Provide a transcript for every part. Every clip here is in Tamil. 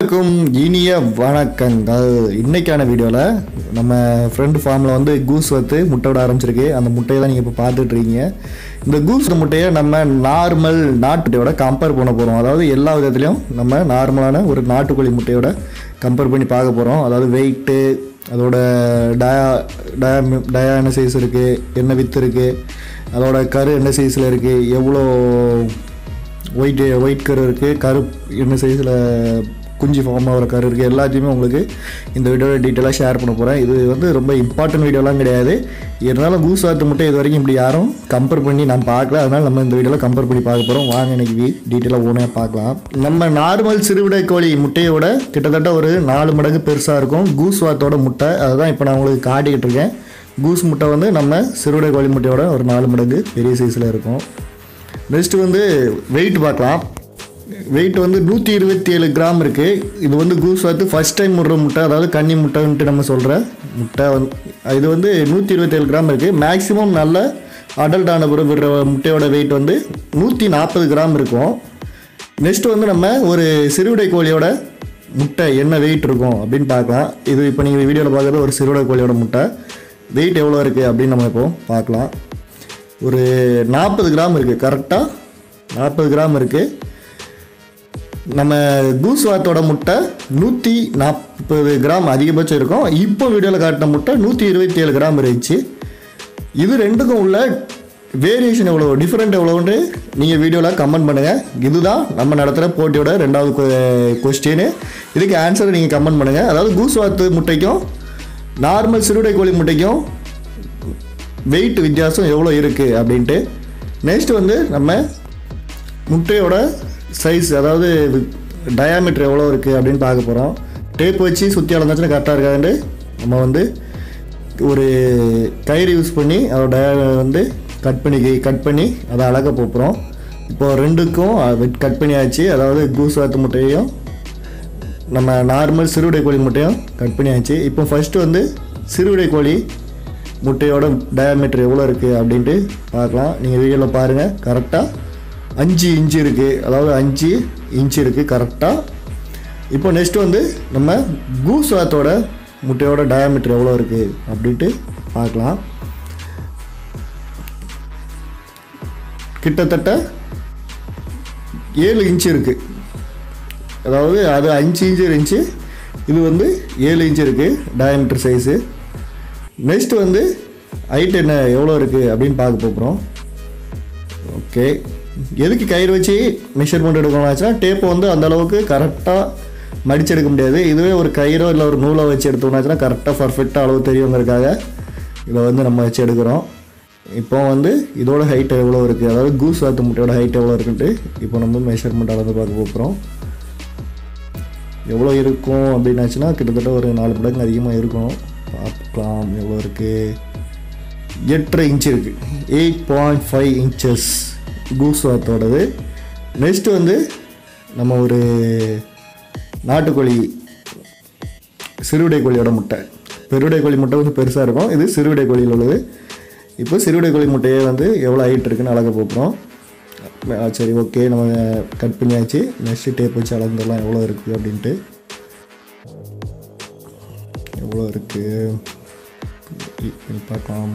அனைவருக்கும் இனிய வணக்கங்கள் இன்னைக்கான வீடியோவில் நம்ம ஃப்ரெண்டு ஃபார்மில் வந்து கூஸ் வத்து முட்டை விட ஆரம்பிச்சிருக்கு அந்த முட்டையை தான் நீங்கள் இப்போ பார்த்துட்டு இருக்கீங்க இந்த கூஸ் முட்டையை நம்ம நார்மல் நாட்டுடையோட கம்பேர் பண்ண போகிறோம் அதாவது எல்லா விதத்துலையும் நம்ம நார்மலான ஒரு நாட்டுக்கோழி முட்டையோட கம்பேர் பண்ணி பார்க்க போகிறோம் அதாவது வெயிட்டு அதோட டயா டயா டயா என்ன சைஸ் இருக்குது என்ன வித்து இருக்குது அதோட கரு என்ன சைஸில் இருக்குது எவ்வளோ ஒயிட் ஒயிட் கரு இருக்குது கரு என்ன சைஸில் குஞ்சு ஃபார்ம் ஆகிற கரு இருக்குது எல்லாத்தையுமே உங்களுக்கு இந்த வீடியோவில் டீட்டெயிலாக ஷேர் பண்ண போகிறேன் இது வந்து ரொம்ப இம்பார்ட்டன்ட் வீடியோலாம் கிடையாது இருந்தாலும் கூஸ் வாத்து முட்டை இது வரைக்கும் இப்படி யாரும் கம்பேர் பண்ணி நான் பார்க்கல அதனால் நம்ம இந்த வீடியோவில் கம்பேர் பண்ணி பார்க்க போகிறோம் வாங்க இன்னைக்கு டீட்டெயிலாக ஓனையாக பார்க்கலாம் நம்ம நார்மல் சிறுவிடை கோழி முட்டையோட கிட்டத்தட்ட ஒரு நாலு மடங்கு பெருசாக இருக்கும் கூஸ் வாத்தோட முட்டை அதுதான் இப்போ நான் உங்களுக்கு காட்டிக்கிட்டு இருக்கேன் கூஸ் முட்டை வந்து நம்ம சிறுவிடை கோழி முட்டையோட ஒரு நாலு மடங்கு பெரிய சைஸில் இருக்கும் நெக்ஸ்ட் வந்து வெயிட் பார்க்கலாம் வெயிட் வந்து நூற்றி இருபத்தி ஏழு கிராம் இருக்குது இது வந்து கூஸ் வாத்து ஃபஸ்ட் டைம் விடுற முட்டை அதாவது கன்னி முட்டைன்ட்டு நம்ம சொல்கிற முட்டை வந்து இது வந்து நூற்றி இருபத்தேழு கிராம் இருக்குது மேக்ஸிமம் நல்ல அடல்ட் ஆன பிறகு விடுற முட்டையோட வெயிட் வந்து நூற்றி நாற்பது கிராம் இருக்கும் நெக்ஸ்ட் வந்து நம்ம ஒரு சிறுவிடை கோழியோட முட்டை என்ன வெயிட் இருக்கும் அப்படின்னு பார்க்கலாம் இது இப்போ நீங்கள் வீடியோவில் பார்க்குறது ஒரு சிறுவிடை கோழியோட முட்டை வெயிட் எவ்வளோ இருக்குது அப்படின்னு நம்ம இப்போ பார்க்கலாம் ஒரு நாற்பது கிராம் இருக்குது கரெக்டாக நாற்பது கிராம் இருக்குது நம்ம கூஸ் வாத்தோட முட்டை நூற்றி நாற்பது கிராம் அதிகபட்சம் இருக்கும் இப்போ வீடியோவில் காட்டின முட்டை நூற்றி இருபத்தி ஏழு கிராம் இருந்துச்சு இது ரெண்டுக்கும் உள்ள வேரியேஷன் எவ்வளோ டிஃப்ரெண்ட் எவ்வளோன்னு நீங்கள் வீடியோவில் கமெண்ட் பண்ணுங்கள் இதுதான் நம்ம நடத்துகிற போட்டியோட ரெண்டாவது கொஸ்டின் இதுக்கு ஆன்சரை நீங்கள் கமெண்ட் பண்ணுங்கள் அதாவது கூஸ் வாத்து முட்டைக்கும் நார்மல் சிறுடை கோழி முட்டைக்கும் வெயிட் வித்தியாசம் எவ்வளோ இருக்குது அப்படின்ட்டு நெக்ஸ்ட் வந்து நம்ம முட்டையோட சைஸ் அதாவது டயாமீட்டர் எவ்வளோ இருக்குது அப்படின்னு பார்க்க போகிறோம் டேப் வச்சு சுற்றி அளந்தாச்சுன்னா கரெக்டாக இருக்காதுன்ட்டு நம்ம வந்து ஒரு கயிறு யூஸ் பண்ணி அதோட டயா வந்து கட் பண்ணி கட் பண்ணி அதை அழகாக போப்புறோம் இப்போ ரெண்டுக்கும் கட் பண்ணி ஆச்சு அதாவது கூஸ் வாத்து முட்டையையும் நம்ம நார்மல் சிறுவிடை கோழி முட்டையும் கட் பண்ணி ஆச்சு இப்போ ஃபஸ்ட்டு வந்து சிறுவிடை கோழி முட்டையோட டயாமீட்டர் எவ்வளோ இருக்குது அப்படின்ட்டு பார்க்கலாம் நீங்கள் வீடியோவில் பாருங்கள் கரெக்டாக அஞ்சு இன்ச்சு இருக்குது அதாவது அஞ்சு இன்ச்சு இருக்குது கரெக்டாக இப்போ நெக்ஸ்ட் வந்து நம்ம கூஸ் வாத்தோட முட்டையோட டயாமீட்டர் எவ்வளோ இருக்குது அப்படின்ட்டு பார்க்கலாம் கிட்டத்தட்ட ஏழு இன்ச்சு இருக்குது அதாவது அது அஞ்சு இன்ச்சு இருந்துச்சு இது வந்து ஏழு இன்ச்சு இருக்குது டயாமீட்டர் சைஸு நெக்ஸ்ட் வந்து ஹைட் என்ன எவ்வளோ இருக்குது அப்படின்னு பார்க்க போகிறோம் ஓகே எதுக்கு கயிறு வச்சு மெஷர்மெண்ட் எடுக்கணும்னாச்சுன்னா டேப்பை வந்து அந்த அளவுக்கு கரெக்டாக மடிச்சு எடுக்க முடியாது இதுவே ஒரு கயிறோ இல்லை ஒரு நூலை வச்சு எடுத்தோம்னாச்சுன்னா கரெக்டாக பர்ஃபெக்டாக அளவு தெரியுங்கிறதுக்காக இதை வந்து நம்ம வச்சு எடுக்கிறோம் இப்போ வந்து இதோட ஹைட் எவ்வளோ இருக்குது அதாவது கூஸ் வாத்து முட்டையோட ஹைட் எவ்வளோ இருக்குன்ட்டு இப்போ நம்ம மெஷர்மெண்ட் அளந்து பார்க்க போகிறோம் எவ்வளோ இருக்கும் அப்படின்னாச்சுன்னா கிட்டத்தட்ட ஒரு நாலு மடங்கு அதிகமாக இருக்கும் பார்க்கலாம் எவ்வளோ இருக்குது எட்டரை இன்ச் இருக்குது eight point five inches goose வாத்தோடது நெக்ஸ்ட்டு வந்து நம்ம ஒரு நாட்டுக்கோழி சிறுவிடை கோழியோட முட்டை பெருவிடை கோழி முட்டை வந்து பெருசாக இருக்கும் இது சிறுவிடை கோழியில் உள்ளது இப்போ சிறுவிடை கோழி முட்டையே வந்து எவ்வளோ ஹைட் இருக்குன்னு அழகாக போகிறோம் சரி ஓகே நம்ம கட் பண்ணியாச்சு நெக்ஸ்ட்டு டேப் வச்சு அளந்துடலாம் எவ்வளோ இருக்குது அப்படின்ட்டு எவ்வளோ இருக்குது பண்ணி பார்க்கலாம்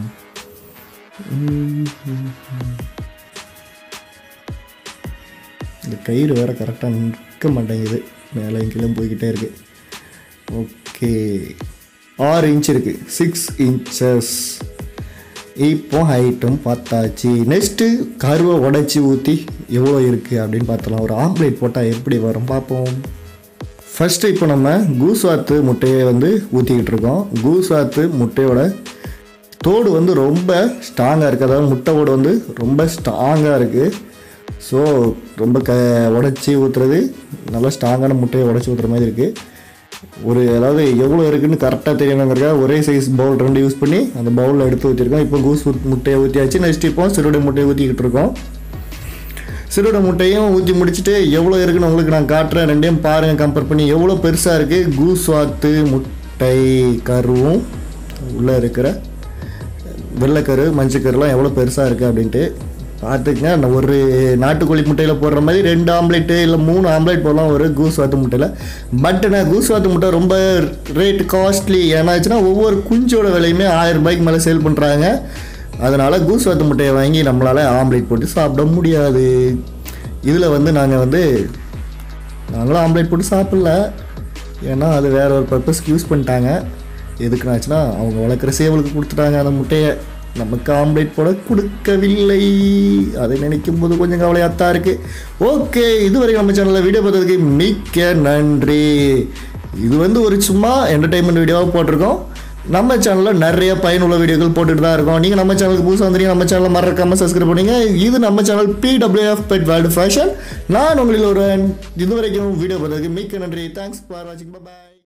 இந்த கயிறு வேறு கரெக்டாக நிற்க மாட்டேங்குது மேலே கீழே போய்கிட்டே இருக்கு ஓகே ஆறு இன்ச் இருக்குது சிக்ஸ் இன்ச்சஸ் இப்போ ஹைட்டும் பார்த்தாச்சு நெக்ஸ்ட்டு கருவை உடைச்சி ஊற்றி எவ்வளோ இருக்குது அப்படின்னு பார்த்தலாம் ஒரு ஆம்லேட் போட்டால் எப்படி வரும் பார்ப்போம் ஃபஸ்ட்டு இப்போ நம்ம கூஸ்வாத்து முட்டையை வந்து ஊற்றிக்கிட்டு இருக்கோம் கூஸ்வாத்து முட்டையோட தோடு வந்து ரொம்ப ஸ்ட்ராங்காக இருக்குது அதாவது முட்டை ஓடு வந்து ரொம்ப ஸ்ட்ராங்காக இருக்குது ஸோ ரொம்ப க உடச்சி ஊற்றுறது நல்லா ஸ்ட்ராங்கான முட்டையை உடச்சி ஊற்றுற மாதிரி இருக்குது ஒரு அதாவது எவ்வளோ இருக்குன்னு கரெக்டாக தெரியணுங்கிறக்காக ஒரே சைஸ் பவுல் ரெண்டு யூஸ் பண்ணி அந்த பவுலில் எடுத்து ஊற்றிருக்கோம் இப்போ கூஸ் முட்டையை ஊற்றியாச்சு நெக்ஸ்ட் இப்போ சிறுடை முட்டையை ஊற்றிக்கிட்டு இருக்கோம் சிறுடை முட்டையும் ஊற்றி முடிச்சுட்டு எவ்வளோ இருக்குன்னு உங்களுக்கு நான் காட்டுறேன் ரெண்டையும் பாருங்கள் கம்பேர் பண்ணி எவ்வளோ பெருசாக இருக்குது கூஸ் வாத்து முட்டை கருவும் உள்ளே இருக்கிற வெள்ளைக்கரு மஞ்சக்கருலாம் எவ்வளோ பெருசாக இருக்குது அப்படின்ட்டு பார்த்துக்கங்க நான் ஒரு நாட்டுக்கோழி முட்டையில் போடுற மாதிரி ரெண்டு ஆம்லேட்டு இல்லை மூணு ஆம்லேட் போடலாம் ஒரு கூஸ் வாத்து முட்டையில் பட் நான் கூஸ் வாத்து முட்டை ரொம்ப ரேட் காஸ்ட்லி ஏன்னாச்சுன்னா ஒவ்வொரு குஞ்சோட விலையுமே ஆயிரம் ரூபாய்க்கு மேலே சேல் பண்ணுறாங்க அதனால் கூஸ் வாத்து முட்டையை வாங்கி நம்மளால் ஆம்லேட் போட்டு சாப்பிட முடியாது இதில் வந்து நாங்கள் வந்து நாங்களும் ஆம்லேட் போட்டு சாப்பிடல ஏன்னா அது வேற ஒரு பர்பஸ்க்கு யூஸ் பண்ணிட்டாங்க எதுக்குனாச்சுன்னா அவங்க வளர்க்குற சேவலுக்கு கொடுத்துட்டாங்க அந்த முட்டையை நமக்கு ஆம்லேட் போட கொடுக்கவில்லை அதை நினைக்கும் போது கொஞ்சம் கவலையாக தான் இருக்குது ஓகே இதுவரை நம்ம சேனலில் வீடியோ பார்த்ததுக்கு மிக்க நன்றி இது வந்து ஒரு சும்மா என்டர்டைன்மெண்ட் வீடியோவாக போட்டிருக்கோம் நம்ம சேனலில் நிறைய பயனுள்ள வீடியோக்கள் போட்டுட்டு தான் இருக்கோம் நீங்கள் நம்ம சேனலுக்கு புதுசாக வந்தீங்க நம்ம சேனலை மறக்காம சப்ஸ்கிரைப் பண்ணுங்க இது நம்ம channel PWF pet world fashion நான் உங்களில் ஒரு இது வரைக்கும் வீடியோ பார்த்ததுக்கு மிக்க நன்றி தேங்க்ஸ் ஃபார் வாட்சிங் பாய்